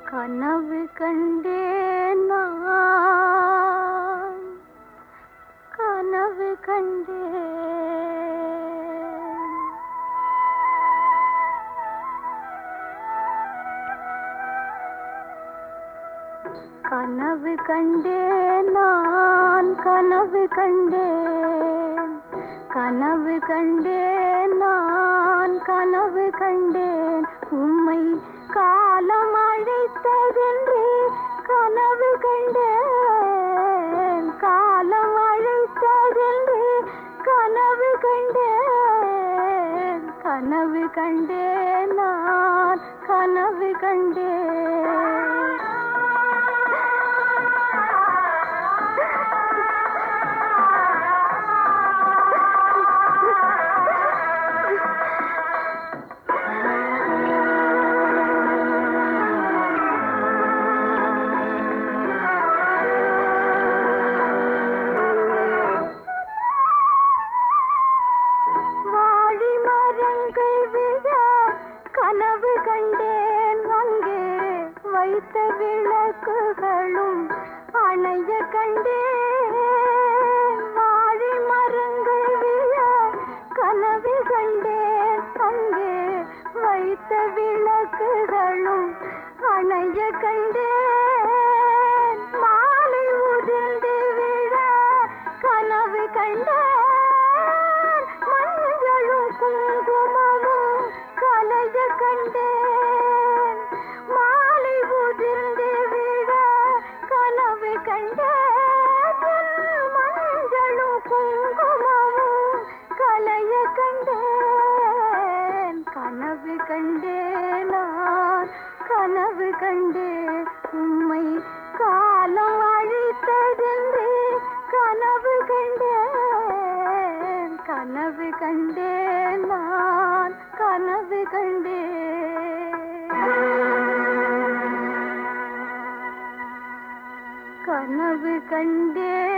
கனவு கண்டேன் நான் கனவு கண்டேன் கனவு கண்டேன் நான் கனவு கண்டேன் கனவு கண்டேன் நான் கனவு கண்டேன் உம்மை காலம் அழைத்ததென்று கனவு கண்டேன் காலம் அழைத்ததென்று கனவு கண்டேன் கனவு கண்டேன் நான் கனவு வாழி மரங்கள் விழ கனவு கண்டேன் அங்கே வைத்த விளக்குகளும் அணைய கண்டேன் வாழி மரங்கள் விழ கனவு கண்டேன் அங்கே வைத்த விளக்குகளும் அணைய கண்டேன் மாலை உதிர்ந்து விழ கனவு கண்டேன் மஞ்சளும் குங்குமமும் கலைய கண்டேன் மாலை உதிர்ந்து விழ கனவு கண்டேன் மஞ்சளும் குங்குமமும் கலைய கண்டேன் கனவு கண்டேன் நான் கனவு கண்டேன் உம்மை காலம் அழித்ததென்று கனவு கண்டேன் கனவு கண்டேன் நான் கனவு கண்டேன் கனவு கண்டேன்